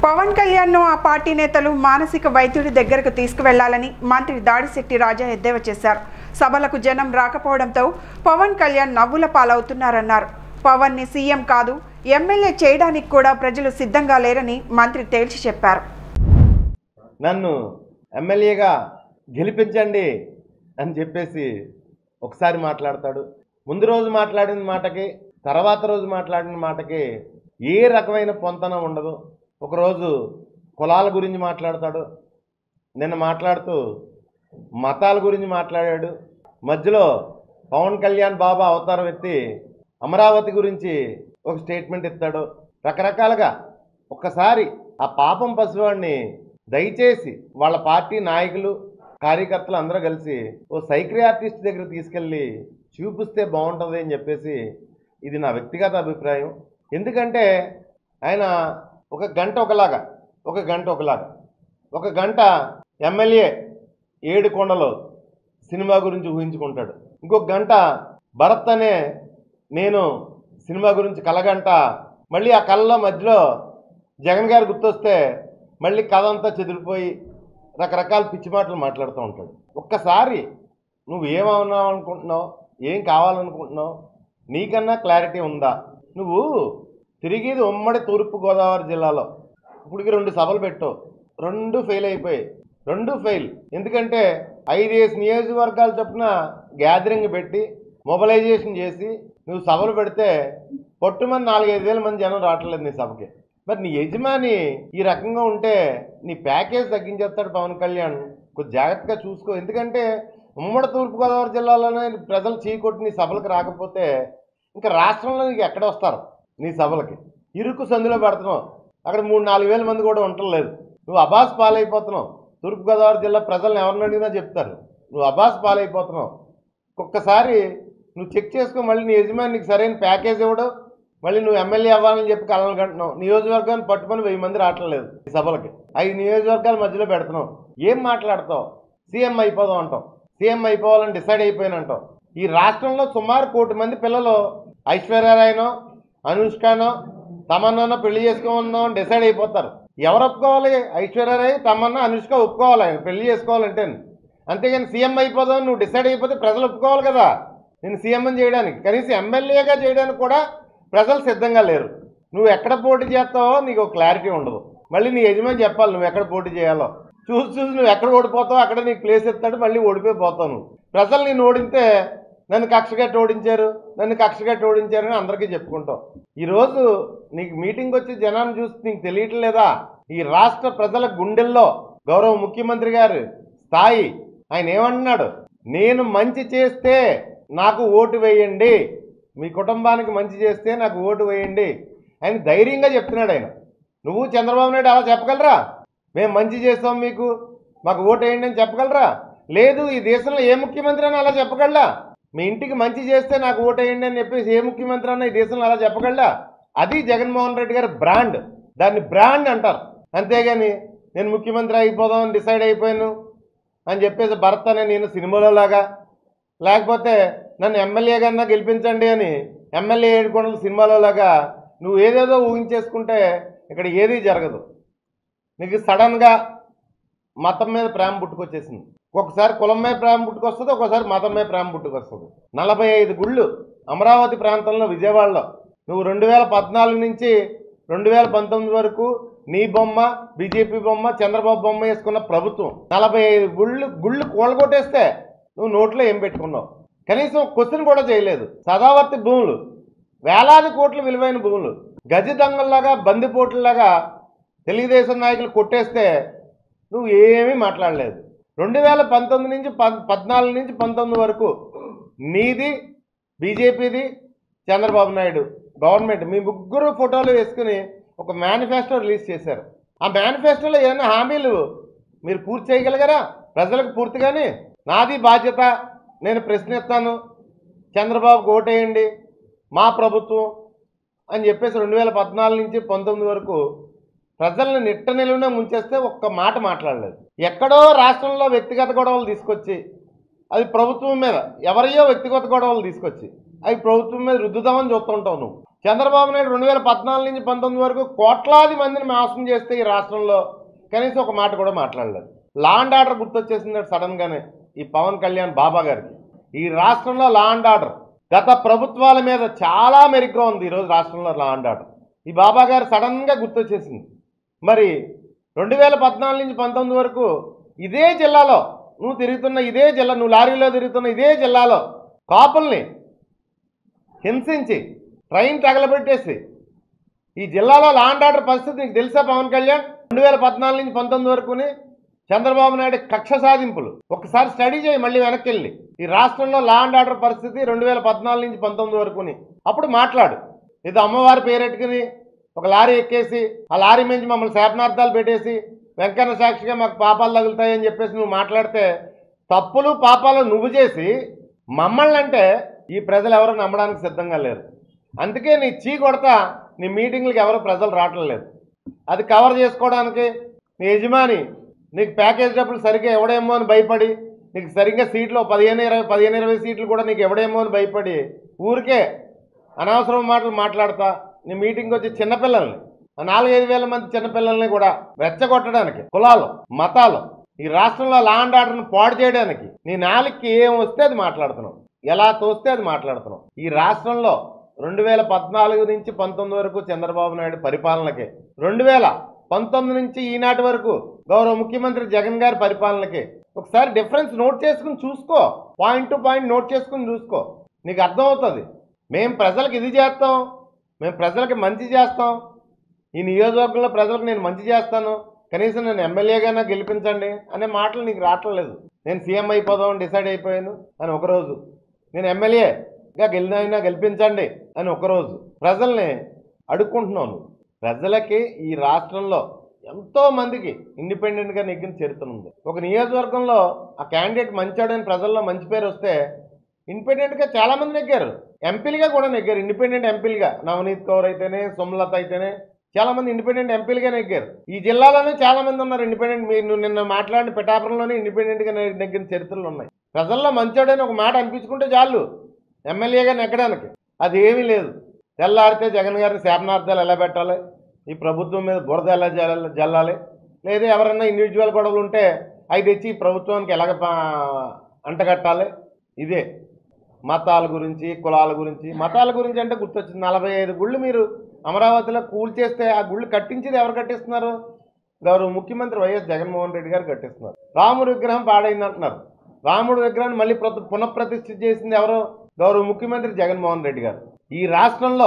పవన్ కళ్యాణ్ను ఆ పార్టీ నేతలు మానసిక వైద్యుడి దగ్గరకు తీసుకువెళ్లాలని మంత్రి దాడిశెట్టి రాజా ఎద్దేవా చేశారు సభలకు జనం రాకపోవడంతో పవన్ కళ్యాణ్ నవ్వుల పాలవుతున్నారన్నారు పవన్ని సీఎం కాదు ఎమ్మెల్యే చేయడానికి కూడా ప్రజలు సిద్ధంగా లేరని మంత్రి తేల్చి చెప్పారు నన్ను ఎమ్మెల్యేగా గెలిపించండి అని చెప్పేసి ఒకసారి మాట్లాడతాడు ముందు రోజు మాట్లాడిన మాటకి తర్వాత రోజు మాట్లాడిన మాటకి ఏ రకమైన పొంతన ఉండదు ఒకరోజు కులాల గురించి మాట్లాడతాడు నిన్న మాట్లాడుతూ మతాల గురించి మాట్లాడాడు మధ్యలో పవన్ కళ్యాణ్ బాబా అవతారం ఎత్తి అమరావతి గురించి ఒక స్టేట్మెంట్ ఇస్తాడు రకరకాలుగా ఒక్కసారి ఆ పాపం పసివాడిని దయచేసి వాళ్ళ పార్టీ నాయకులు కార్యకర్తలు అందరూ కలిసి ఓ సైక్రియాటిస్ట్ దగ్గర తీసుకెళ్ళి చూపిస్తే బాగుంటుంది అని చెప్పేసి ఇది నా వ్యక్తిగత అభిప్రాయం ఎందుకంటే ఆయన ఒక గంట ఒకలాగా ఒక గంట ఒకలాగా ఒక గంట ఎమ్మెల్యే ఏడు కొండలో సినిమా గురించి ఊహించుకుంటాడు ఇంకొక గంట భరత్ అనే నేను సినిమా గురించి కలగంట మళ్ళీ ఆ కళ్ళలో మధ్యలో జగన్ గారు గుర్తొస్తే మళ్ళీ కథ అంతా చెదిరిపోయి రకరకాల పిచ్చి మాటలు మాట్లాడుతూ ఉంటాడు ఒక్కసారి నువ్వు ఏమవున్నావు అనుకుంటున్నావు ఏం కావాలనుకుంటున్నావు నీకన్నా క్లారిటీ ఉందా నువ్వు తిరిగేది ఉమ్మడి తూర్పు గోదావరి జిల్లాలో ఇప్పటికి రెండు సభలు పెట్టావు రెండు ఫెయిల్ అయిపోయాయి రెండు ఫెయిల్ ఎందుకంటే ఐదేసి నియోజకవర్గాల చొప్పున గ్యాదరింగ్ పెట్టి మొబలైజేషన్ చేసి నువ్వు సభలు పెడితే పొట్టుమని నాలుగైదు వేల మంది జనం రావట్లేదు నీ సభకి మరి నీ యజమాని ఈ రకంగా ఉంటే నీ ప్యాకేజ్ తగ్గించేస్తాడు పవన్ కళ్యాణ్ కొంచెం జాగ్రత్తగా చూసుకో ఎందుకంటే ఉమ్మడి తూర్పుగోదావరి జిల్లాలోనే ప్రజలు చీకొట్టి నీ సభలకు రాకపోతే ఇంకా రాష్ట్రంలో నీకు ఎక్కడ వస్తారు నీ సభలకి ఇరుకు సందులో పెడుతున్నావు అక్కడ మూడు నాలుగు వేల మంది కూడా ఉండలేదు నువ్వు అబాస్ పాలైపోతున్నావు తూర్పుగోదావరి జిల్లా ప్రజలను ఎవరిని అడిగినా చెప్తారు నువ్వు అబాస్ పాలైపోతున్నావు ఒక్కసారి నువ్వు చెక్ చేసుకో మళ్ళీ నీ యజమాని నీకు సరైన ప్యాకేజ్ ఇవ్వడు మళ్ళీ నువ్వు ఎమ్మెల్యే అవ్వాలని చెప్పి కలలు కంటున్నావు నియోజకవర్గాన్ని పట్టుకొని వెయ్యి మంది రావట్లేదు ఈ సభలకి ఐదు నియోజకవర్గాల మధ్యలో పెడుతున్నావు ఏం మాట్లాడతావు సీఎం అయిపోదాం అంటావు సీఎం అయిపోవాలని డిసైడ్ అయిపోయినంటావు ఈ రాష్ట్రంలో సుమారు కోటి మంది పిల్లలు ఐశ్వర్యరాయనో అనుష్కనో తమన్నానో పెళ్లి చేసుకోమన్నాం అని డిసైడ్ అయిపోతారు ఎవరు ఒప్పుకోవాలి ఐశ్వర్యరాయ్ తమన్నా అనుష్క ఒప్పుకోవాలి ఆయన పెళ్లి చేసుకోవాలంటే అంతేగాని సీఎం అయిపోదాం నువ్వు డిసైడ్ అయిపోతే ప్రజలు ఒప్పుకోవాలి కదా నేను సీఎం చేయడానికి కనీసం ఎమ్మెల్యేగా చేయడానికి కూడా ప్రజలు సిద్ధంగా లేరు నువ్వు ఎక్కడ పోటీ చేస్తావో నీకు ఒక క్లారిటీ ఉండదు మళ్ళీ నీ యజమాని చెప్పాలి నువ్వు ఎక్కడ పోటీ చేయాలో చూసి చూసి నువ్వు ఎక్కడ ఓడిపోతావు అక్కడ నీకు ప్లేస్ ఇస్తాడు మళ్ళీ ఓడిపోయి పోతావు నువ్వు ప్రజలు నేను ఓడితే నన్ను కక్షగట్టి ఓడించారు నన్ను కక్షగట్టి ఓడించారు అని అందరికీ చెప్పుకుంటావు ఈరోజు నీకు మీటింగ్ వచ్చి జనాన్ని చూసి నీకు తెలియట్లేదా ఈ రాష్ట్ర ప్రజల గుండెల్లో గౌరవ ముఖ్యమంత్రి గారు స్థాయి ఆయన ఏమంటున్నాడు నేను మంచి చేస్తే నాకు ఓటు వేయండి మీ కుటుంబానికి మంచి చేస్తే నాకు ఓటు వేయండి ఆయన ధైర్యంగా చెప్తున్నాడు ఆయన నువ్వు చంద్రబాబు నాయుడు అలా చెప్పగలరా మేము మంచి చేస్తాం మీకు మాకు ఓటు వేయండి అని చెప్పగలరా లేదు ఈ దేశంలో ఏ ముఖ్యమంత్రి అని అలా చెప్పగలరా మీ ఇంటికి మంచి చేస్తే నాకు ఓటు వేయండి అని చెప్పేసి ఏ ముఖ్యమంత్రి అన్న ఈ దేశంలో అలా చెప్పగలరా అది జగన్మోహన్ రెడ్డి గారి బ్రాండ్ దాన్ని బ్రాండ్ అంటారు అంతేగాని నేను ముఖ్యమంత్రి అయిపోదామని డిసైడ్ అయిపోయాను అని చెప్పేసి భరత్ అనే నేను సినిమాలో లాగా లేకపోతే నన్ను ఎమ్మెల్యేగా గెలిపించండి అని ఎమ్మెల్యే ఏడుకొండల సినిమాలో లాగా నువ్వు ఏదేదో ఊహించేసుకుంటే ఇక్కడ ఏదీ జరగదు నీకు సడన్గా మతం మీద ప్రేమ పుట్టుకొచ్చేసింది ఒకసారి కులం మీద ప్రేమ పుట్టుకొస్తుంది ఒకసారి మతం మీద ప్రేమ పుట్టుకొస్తుంది నలభై ఐదు గుళ్ళు అమరావతి ప్రాంతంలో విజయవాడలో నువ్వు రెండు వేల పద్నాలుగు నుంచి రెండు వేల పంతొమ్మిది వరకు నీ బొమ్మ బీజేపీ బొమ్మ చంద్రబాబు బొమ్మ వేసుకున్న ప్రభుత్వం నలభై ఐదు గుళ్ళు గుళ్ళు కూలగొట్టేస్తే నువ్వు నోట్లో ఏం పెట్టుకున్నావు కనీసం క్వశ్చన్ కూడా చేయలేదు సదావర్తి భూములు వేలాది కోట్ల విలువైన భూములు గజ దొంగల్లాగా బందిపోట్లలాగా తెలుగుదేశం నాయకులు కొట్టేస్తే నువ్వు ఏమీ మాట్లాడలేదు రెండు వేల పంతొమ్మిది నుంచి పద్ పద్నాలుగు నుంచి పంతొమ్మిది వరకు నీది బీజేపీది చంద్రబాబు నాయుడు గవర్నమెంట్ మీ ముగ్గురు ఫోటోలు వేసుకుని ఒక మేనిఫెస్టో రిలీజ్ చేశారు ఆ మేనిఫెస్టోలో ఏమైనా హామీలు మీరు పూర్తి చేయగలిగారా ప్రజలకు పూర్తిగానే నాది బాధ్యత నేను ప్రశ్నిస్తాను చంద్రబాబుకు ఓటేయండి మా ప్రభుత్వం అని చెప్పేసి రెండు వేల పద్నాలుగు నుంచి పంతొమ్మిది వరకు ప్రజలను నిట్ట నిలువునే ముంచేస్తే ఒక్క మాట మాట్లాడలేదు ఎక్కడో రాష్ట్రంలో వ్యక్తిగత గొడవలు తీసుకొచ్చి అది ప్రభుత్వం మీద ఎవరియో వ్యక్తిగత గొడవలు తీసుకొచ్చి అవి ప్రభుత్వం మీద రుద్దుదామని చూస్తుంటావు నువ్వు చంద్రబాబు నాయుడు రెండు వేల పద్నాలుగు నుంచి పంతొమ్మిది వరకు కోట్లాది మందిని మోసం చేస్తే ఈ రాష్ట్రంలో కనీసం ఒక మాట కూడా మాట్లాడలేదు లా అండ్ ఆర్డర్ గుర్తొచ్చేసింది సడన్ గానే ఈ పవన్ కళ్యాణ్ బాబా గారికి ఈ రాష్ట్రంలో లా అండ్ ఆర్డర్ గత ప్రభుత్వాల మీద చాలా మెరుగ్గా ఉంది ఈరోజు రాష్ట్రంలో లా అండ్ ఆర్డర్ ఈ బాబా గారు సడన్ గా గుర్తొచ్చేసింది మరి రెండు వేల పద్నాలుగు నుంచి పంతొమ్మిది వరకు ఇదే జిల్లాలో నువ్వు తిరుగుతున్న ఇదే జిల్లా నువ్వు లారీలో తిరుగుతున్న ఇదే జిల్లాలో కాపుల్ని హింసించి ట్రైన్ తగలబెట్టేసి ఈ జిల్లాలో లా అండ్ ఆర్డర్ పరిస్థితి నీకు తెలుసా పవన్ కళ్యాణ్ రెండు వేల పద్నాలుగు నుంచి పంతొమ్మిది వరకుని చంద్రబాబు నాయుడు కక్ష సాధింపులు ఒకసారి స్టడీ చేయి మళ్ళీ వెనక్కి వెళ్ళి ఈ రాష్ట్రంలో లా అండ్ ఆర్డర్ పరిస్థితి రెండు వేల పద్నాలుగు నుంచి పంతొమ్మిది వరకుని అప్పుడు మాట్లాడు ఇది అమ్మవారి పేరెట్టుకుని ఒక లారీ ఎక్కేసి ఆ లారీ మించి మమ్మల్ని శాపనార్థాలు పెట్టేసి వెంకన్న సాక్షిగా మాకు పాపాలు తగులుతాయని చెప్పేసి నువ్వు మాట్లాడితే తప్పులు పాపాలు నువ్వు చేసి మమ్మల్ని అంటే ఈ ప్రజలు ఎవరు నమ్మడానికి సిద్ధంగా లేరు అందుకే నీ చీ కొడతా నీ మీటింగ్లకు ఎవరు ప్రజలు రావట్లేదు అది కవర్ చేసుకోవడానికి నీ యజమాని నీకు ప్యాకేజ్ డబ్బులు సరిగ్గా ఎవడేమో అని భయపడి నీకు సరిగ్గా సీట్లు పదిహేను ఇరవై పదిహేను ఇరవై సీట్లు కూడా నీకు ఎవడేమో అని భయపడి ఊరికే అనవసరం మాటలు మాట్లాడతా నీ మీటింగ్కి వచ్చి చిన్నపిల్లల్ని ఆ నాలుగైదు వేల మంది చిన్నపిల్లల్ని కూడా రెచ్చగొట్టడానికి కులాలు మతాలు ఈ రాష్ట్రంలో లా అండ్ ఆర్డర్ను పాడు చేయడానికి నీ నాలుగుకి ఏం వస్తే అది మాట్లాడుతున్నావు ఎలా తోస్తే అది మాట్లాడుతున్నావు ఈ రాష్ట్రంలో రెండు వేల పద్నాలుగు నుంచి పంతొమ్మిది వరకు చంద్రబాబు నాయుడు పరిపాలనకే రెండు వేల పంతొమ్మిది నుంచి ఈనాటి వరకు గౌరవ ముఖ్యమంత్రి జగన్ గారి పరిపాలనకి ఒకసారి డిఫరెన్స్ నోట్ చేసుకుని చూసుకో పాయింట్ టు పాయింట్ నోట్ చేసుకుని చూసుకో నీకు అర్థమవుతుంది మేం ప్రజలకు ఇది చేస్తాం మేము ప్రజలకి మంచి చేస్తాం ఈ నియోజకవర్గంలో ప్రజలకు నేను మంచి చేస్తాను కనీసం నేను ఎమ్మెల్యేగానే గెలిపించండి అనే మాటలు నీకు రావట్లేదు నేను సీఎం అయిపోదాం డిసైడ్ అయిపోయాను అని ఒకరోజు నేను ఎమ్మెల్యేగా గెలినైనా గెలిపించండి అని ఒకరోజు ప్రజల్ని అడుక్కుంటున్నాను ప్రజలకి ఈ రాష్ట్రంలో ఎంతో మందికి ఇండిపెండెంట్గా నెగ్గిన చరిత్ర ఉంది ఒక నియోజకవర్గంలో ఆ క్యాండిడేట్ మంచాడని ప్రజల్లో మంచి పేరు వస్తే ఇండిపెండెంట్గా చాలా మంది నెగ్గారు ఎంపీలుగా కూడా నెగ్గారు ఇండిపెండెంట్ ఎంపీలుగా నవనీత్ కౌర్ అయితేనే సోమలత అయితేనే చాలా మంది ఇండిపెండెంట్ ఎంపీలుగా నెగ్గారు ఈ జిల్లాలోనే చాలా మంది ఉన్నారు ఇండిపెండెంట్ మీరు నువ్వు నిన్న మాట్లాడిన పిఠాపురంలోనే ఇండిపెండెంట్గా నె- నెగ్గిన చరిత్రలు ఉన్నాయి ప్రజల్లో మంచోడని ఒక మాట అనిపించుకుంటే చాలు ఎమ్మెల్యేగా నెగ్గడానికి అది ఏమీ లేదు తెల్లారితే జగన్ గారిని శాపనార్థాలు ఎలా పెట్టాలి ఈ ప్రభుత్వం మీద బురద ఎలా జల్ల జల్లాలి లేదా ఎవరైనా ఇండివిజువల్ గొడవలు ఉంటే అవి తెచ్చి ఈ ప్రభుత్వానికి ఎలాగ పా- అంటగట్టాలి ఇదే మతాల గురించి కులాల గురించి మతాల గురించి అంటే గుర్తొచ్చింది నలభై ఐదు గుళ్ళు మీరు అమరావతిలో కూల్చేస్తే ఆ గుళ్ళు కట్టించేది ఎవరు కట్టిస్తున్నారు గౌరవ ముఖ్యమంత్రి వైఎస్ జగన్మోహన్ రెడ్డి గారు కట్టిస్తున్నారు రాముడి విగ్రహం పాడైంది అంటున్నారు రాముడి విగ్రహాన్ని మళ్ళీ ప్రతి పునఃప్రతిష్ఠ చేసింది ఎవరు గౌరవ ముఖ్యమంత్రి జగన్మోహన్ రెడ్డి గారు ఈ రాష్ట్రంలో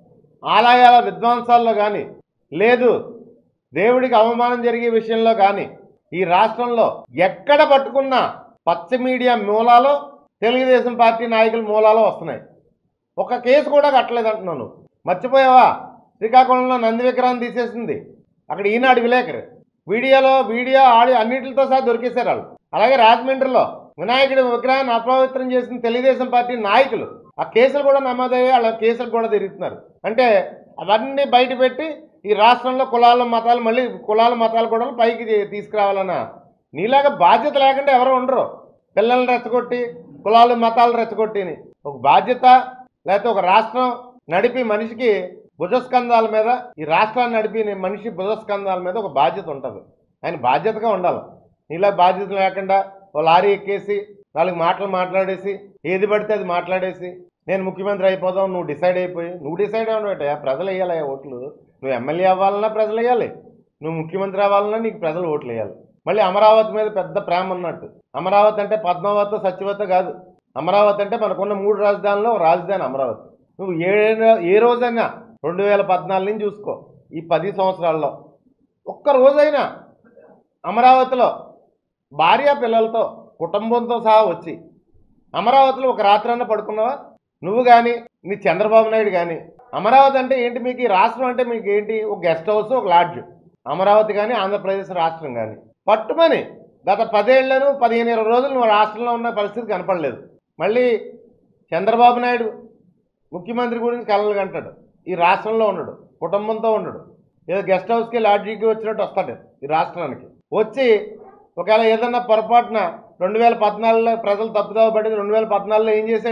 ఆలయాల విధ్వంసాల్లో కానీ లేదు దేవుడికి అవమానం జరిగే విషయంలో కానీ ఈ రాష్ట్రంలో ఎక్కడ పట్టుకున్నా పచ్చ మీడియా మూలాలో తెలుగుదేశం పార్టీ నాయకుల మూలాలో వస్తున్నాయి ఒక కేసు కూడా కట్టలేదు అంటున్నాను మర్చిపోయావా శ్రీకాకుళంలో నంది విగ్రహం తీసేసింది అక్కడ ఈనాడు విలేకరు వీడియోలో వీడియో ఆడియో అన్నిటితో సహా దొరికేశారు వాళ్ళు అలాగే రాజమండ్రిలో వినాయకుడి విగ్రహాన్ని అపవిత్రం చేసిన తెలుగుదేశం పార్టీ నాయకులు ఆ కేసులు కూడా నమోదయ్యి వాళ్ళ కేసులు కూడా తిరుగుతున్నారు అంటే అవన్నీ బయట పెట్టి ఈ రాష్ట్రంలో కులాల మతాలు మళ్ళీ కులాల మతాలు కూడా పైకి తీ- తీసుకురావాలన్న నీలాగా బాధ్యత లేకుండా ఎవరు ఉండరు పిల్లల్ని రెచ్చగొట్టి కులాలు మతాలు రెచ్చగొట్టిని ఒక బాధ్యత లేకపోతే ఒక రాష్ట్రం నడిపి మనిషికి భుజస్కంధాల మీద ఈ రాష్ట్రాన్ని నడిపి మనిషి భుజస్కంధాల మీద ఒక బాధ్యత ఉంటుంది ఆయన బాధ్యతగా ఉండాలి నీలా బాధ్యత లేకుండా ఓ లారీ ఎక్కేసి నాలుగు మాటలు మాట్లాడేసి ఏది పడితే అది మాట్లాడేసి నేను ముఖ్యమంత్రి అయిపోదాం నువ్వు డిసైడ్ అయిపోయి నువ్వు డిసైడ్ అవ్వడం ప్రజలు వేయాలి ఓట్లు నువ్వు ఎమ్మెల్యే అవ్వాలన్నా ప్రజలు వేయాలి నువ్వు ముఖ్యమంత్రి అవ్వాలన్నా నీకు ప్రజలు ఓట్లు వేయాలి మళ్ళీ అమరావతి మీద పెద్ద ప్రేమ ఉన్నట్టు అమరావతి అంటే పద్మావతి సత్యవతి కాదు అమరావతి అంటే మనకున్న మూడు రాజధానుల్లో ఒక రాజధాని అమరావతి నువ్వు ఏ ఏ రోజైనా రెండు వేల పద్నాలుగు నుంచి చూసుకో ఈ పది సంవత్సరాల్లో ఒక్క రోజైనా అమరావతిలో భార్య పిల్లలతో కుటుంబంతో సహా వచ్చి అమరావతిలో ఒక రాత్రన్నా పడుకున్నావా నువ్వు కానీ నీ చంద్రబాబు నాయుడు కానీ అమరావతి అంటే ఏంటి మీకు ఈ రాష్ట్రం అంటే మీకు ఏంటి ఒక గెస్ట్ హౌస్ ఒక లాడ్జ్ అమరావతి కానీ ఆంధ్రప్రదేశ్ రాష్ట్రం కానీ పట్టుమని గత పదేళ్లను పదిహేను ఇరవై రోజులు నువ్వు రాష్ట్రంలో ఉన్న పరిస్థితి కనపడలేదు మళ్ళీ చంద్రబాబు నాయుడు ముఖ్యమంత్రి గురించి కలలు కంటాడు ఈ రాష్ట్రంలో ఉండడు కుటుంబంతో ఉండడు ఏదో గెస్ట్ హౌస్కి లాడ్జీకి వచ్చినట్టు వస్తాడు ఈ రాష్ట్రానికి వచ్చి ఒకవేళ ఏదన్నా పొరపాటున రెండు వేల పద్నాలుగులో ప్రజలు తప్పుదోవ పడింది రెండు వేల పద్నాలుగులో ఏం చేశాడు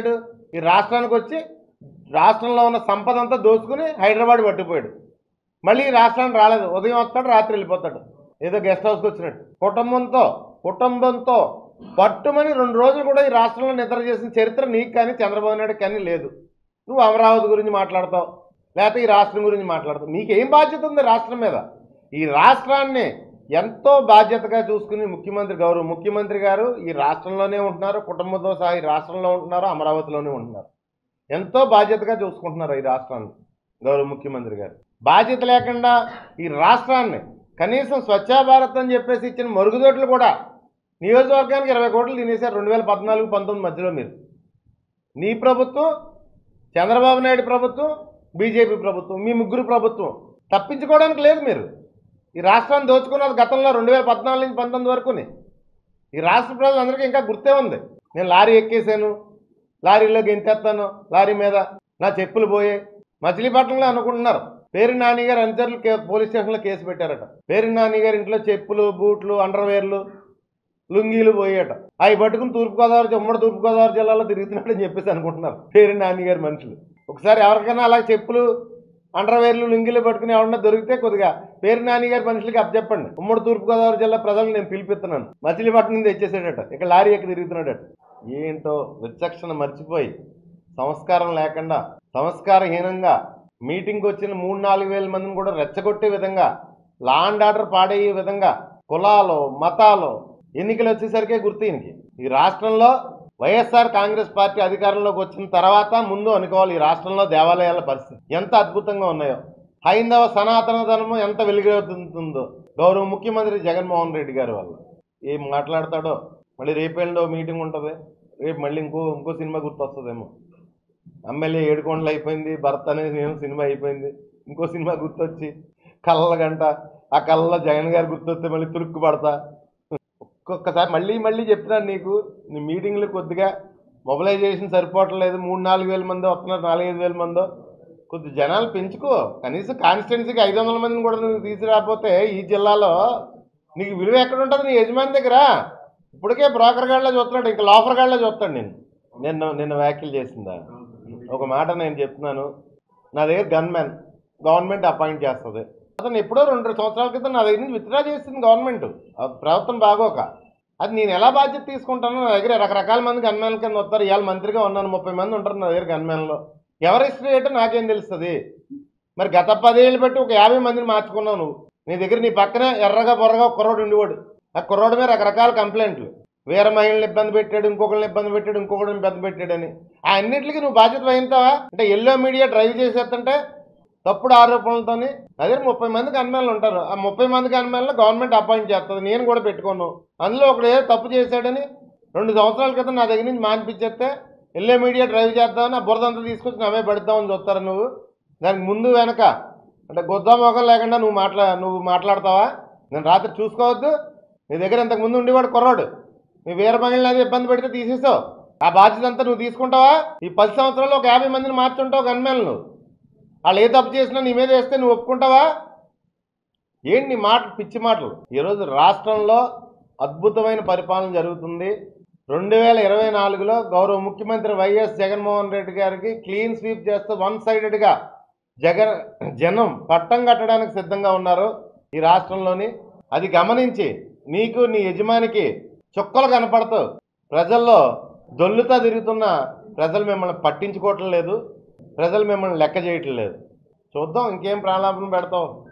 ఈ రాష్ట్రానికి వచ్చి రాష్ట్రంలో ఉన్న సంపద అంతా దోచుకుని హైదరాబాద్ పట్టిపోయాడు మళ్ళీ ఈ రాష్ట్రానికి రాలేదు ఉదయం వస్తాడు రాత్రి వెళ్ళిపోతాడు ఏదో గెస్ట్ హౌస్కి వచ్చినట్టు కుటుంబంతో కుటుంబంతో పట్టుమని రెండు రోజులు కూడా ఈ రాష్ట్రంలో నిద్ర చేసిన చరిత్ర నీకు కానీ చంద్రబాబు నాయుడు కానీ లేదు నువ్వు అమరావతి గురించి మాట్లాడతావు లేకపోతే ఈ రాష్ట్రం గురించి మాట్లాడతావు నీకేం బాధ్యత ఉంది రాష్ట్రం మీద ఈ రాష్ట్రాన్ని ఎంతో బాధ్యతగా చూసుకుని ముఖ్యమంత్రి గౌరవ ముఖ్యమంత్రి గారు ఈ రాష్ట్రంలోనే ఉంటున్నారు కుటుంబంతో సహా ఈ రాష్ట్రంలో ఉంటున్నారు అమరావతిలోనే ఉంటున్నారు ఎంతో బాధ్యతగా చూసుకుంటున్నారు ఈ రాష్ట్రాన్ని గౌరవ ముఖ్యమంత్రి గారు బాధ్యత లేకుండా ఈ రాష్ట్రాన్ని కనీసం స్వచ్ఛ భారత్ అని చెప్పేసి ఇచ్చిన మరుగుదొడ్లు కూడా నియోజకవర్గానికి ఇరవై కోట్లు తినేశారు రెండు వేల పద్నాలుగు పంతొమ్మిది మధ్యలో మీరు నీ ప్రభుత్వం చంద్రబాబు నాయుడు ప్రభుత్వం బీజేపీ ప్రభుత్వం మీ ముగ్గురు ప్రభుత్వం తప్పించుకోవడానికి లేదు మీరు ఈ రాష్ట్రాన్ని దోచుకున్నది గతంలో రెండు వేల పద్నాలుగు నుంచి పంతొమ్మిది వరకుని ఈ రాష్ట్ర ప్రజలందరికీ ఇంకా గుర్తే ఉంది నేను లారీ ఎక్కేసాను లారీలో గెంతేస్తాను లారీ మీద నా చెప్పులు పోయే మచిలీపట్నంలో అనుకుంటున్నారు పేరు నాని గారు అనుచరులు కే- పోలీస్ స్టేషన్లో కేసు పెట్టారట పేరు నాని గారి ఇంట్లో చెప్పులు బూట్లు అండర్వేర్లు లుంగీలు పోయేట అవి పట్టుకుని తూర్పుగోదావరి ఉమ్మడి తూర్పుగోదావరి జిల్లాలో తిరుగుతున్నాడు అని చెప్పేసి అనుకుంటున్నారు పేరు నాని గారి మనుషులు ఒకసారి ఎవరికైనా అలా చెప్పులు అండర్వేర్లు లుంగీలు పట్టుకుని ఎవరన్నా దొరికితే కొద్దిగా పేరు నాని గారి మనుషులకి అప్పచెప్పండి ఉమ్మడి తూర్పుగోదావరి జిల్లా ప్రజలు నేను పిలిపిస్తున్నాను మచిలీపట్నం నుంచి తెచ్చేసాడట ఇక్కడ లారీ ఎక్కి తిరుగుతున్నాడట ఏంటో విచక్షణ మర్చిపోయి సంస్కారం లేకుండా సంస్కారహీనంగా మీటింగ్కి వచ్చిన మూడు నాలుగు వేల మందిని కూడా రెచ్చగొట్టే విధంగా లా అండ్ ఆర్డర్ పాడయ్యే విధంగా కులాలు మతాలు ఎన్నికలు వచ్చేసరికే గుర్తు ఈయనకి ఈ రాష్ట్రంలో వైఎస్ఆర్ కాంగ్రెస్ పార్టీ అధికారంలోకి వచ్చిన తర్వాత ముందు అనుకోవాలి ఈ రాష్ట్రంలో దేవాలయాల పరిస్థితి ఎంత అద్భుతంగా ఉన్నాయో హైందవ సనాతన ధర్మం ఎంత వెలుగుతుందో గౌరవ ముఖ్యమంత్రి జగన్మోహన్ రెడ్డి గారి వల్ల ఏం మాట్లాడతాడో మళ్ళీ రేపేళ్ళలో మీటింగ్ ఉంటుంది రేపు మళ్ళీ ఇంకో ఇంకో సినిమా గుర్తొస్తుందేమో ఎమ్మెల్యే ఏడుకొండలు అయిపోయింది భర్త అనేది నేను సినిమా అయిపోయింది ఇంకో సినిమా గుర్తొచ్చి కళ్ళ గంట ఆ కళ్ళలో జగన్ గారు గుర్తొస్తే మళ్ళీ తురుక్కు పడతా ఒక్కొక్కసారి మళ్ళీ మళ్ళీ చెప్తున్నాను నీకు నీ మీటింగ్లు కొద్దిగా మొబిలైజేషన్ సరిపోవట్లేదు మూడు నాలుగు వేల మంది వస్తున్నారు నాలుగైదు వేల మందో కొద్ది జనాలు పెంచుకో కనీసం కాన్స్టిట్యున్సీకి ఐదు వందల మందిని కూడా నువ్వు తీసుకురాకపోతే ఈ జిల్లాలో నీకు విలువ ఎక్కడ ఉంటుంది నీ యజమాని దగ్గర ఇప్పటికే బ్రోకర్ గాడిలో చూస్తున్నాడు ఇంకా లోఫర్ గాడిలో చూస్తాడు నేను నిన్న నిన్న వ్యాఖ్యలు చేసిందా ఒక మాట నేను చెప్తున్నాను నా దగ్గర గన్ మ్యాన్ గవర్నమెంట్ అపాయింట్ చేస్తుంది అతను ఎప్పుడో రెండు సంవత్సరాల క్రితం నా దగ్గర నుంచి విత్డ్రా చేసింది గవర్నమెంట్ ఆ ప్రవర్తన బాగోక అది నేను ఎలా బాధ్యత తీసుకుంటానో నా దగ్గర రకరకాల మంది గన్మ్యాన్ల కింద వస్తారు ఇవాళ మంత్రిగా ఉన్నాను ముప్పై మంది ఉంటారు నా దగ్గర గన్మ్యాన్లో ఎవరి హిస్టరీ ఏంటో నాకేం తెలుస్తుంది మరి గత పదేళ్ళు బట్టి ఒక యాభై మందిని మార్చుకున్నావు నువ్వు నీ దగ్గర నీ పక్కనే ఎర్రగా బొర్రగా ఒక కుర్రోడు ఉండేవాడు ఆ కుర్రోడు మీద రకరకాల కంప్లైంట్లు వేరే మహిళలను ఇబ్బంది పెట్టాడు ఇంకొకరిని ఇబ్బంది పెట్టాడు ఇంకొకరిని ఇబ్బంది పెట్టాడని ఆ అన్నింటికి నువ్వు బాధ్యత వహించావా అంటే ఎల్లో మీడియా డ్రైవ్ చేసేస్తుంటే తప్పుడు ఆరోపణలతోని అదే ముప్పై మందికి అన్మేళ్ళు ఉంటారు ఆ ముప్పై మందికి అన్మేళ్ళని గవర్నమెంట్ అపాయింట్ చేస్తుంది నేను కూడా పెట్టుకోను అందులో ఒకడు ఏదో తప్పు చేశాడని రెండు సంవత్సరాల క్రితం నా దగ్గర నుంచి మానిపించేస్తే ఎల్లో మీడియా డ్రైవ్ చేద్దామని ఆ బురదంతా తీసుకొచ్చి నవ్వే పెడతామని చూస్తారు నువ్వు దానికి ముందు వెనక అంటే గొద్దా మొఖం లేకుండా నువ్వు మాట్లా నువ్వు మాట్లాడతావా నేను రాత్రి చూసుకోవద్దు నీ దగ్గర ఇంతకు ముందు ఉండేవాడు కుర్రాడు నీ వీర మహిళని అది ఇబ్బంది పెడితే తీసేసావు ఆ బాధ్యత అంతా నువ్వు తీసుకుంటావా ఈ పది సంవత్సరాల్లో ఒక యాభై మందిని మార్చుంటావు గన్మేలను నువ్వు వాళ్ళు ఏ తప్పు చేసినా నీ మీద వేస్తే నువ్వు ఒప్పుకుంటావా ఏంటి నీ మాటలు పిచ్చి మాటలు ఈరోజు రాష్ట్రంలో అద్భుతమైన పరిపాలన జరుగుతుంది రెండు వేల ఇరవై నాలుగులో గౌరవ ముఖ్యమంత్రి వైఎస్ జగన్మోహన్ రెడ్డి గారికి క్లీన్ స్వీప్ చేస్తూ వన్ సైడెడ్గా జగన్ జనం పట్టం కట్టడానికి సిద్ధంగా ఉన్నారు ఈ రాష్ట్రంలోని అది గమనించి నీకు నీ యజమానికి చుక్కలు కనపడుతూ ప్రజల్లో దొల్లుతా తిరుగుతున్న ప్రజలు మిమ్మల్ని పట్టించుకోవటం లేదు ప్రజలు మిమ్మల్ని లెక్క చేయటం లేదు చూద్దాం ఇంకేం ప్రాణాపన పెడతావు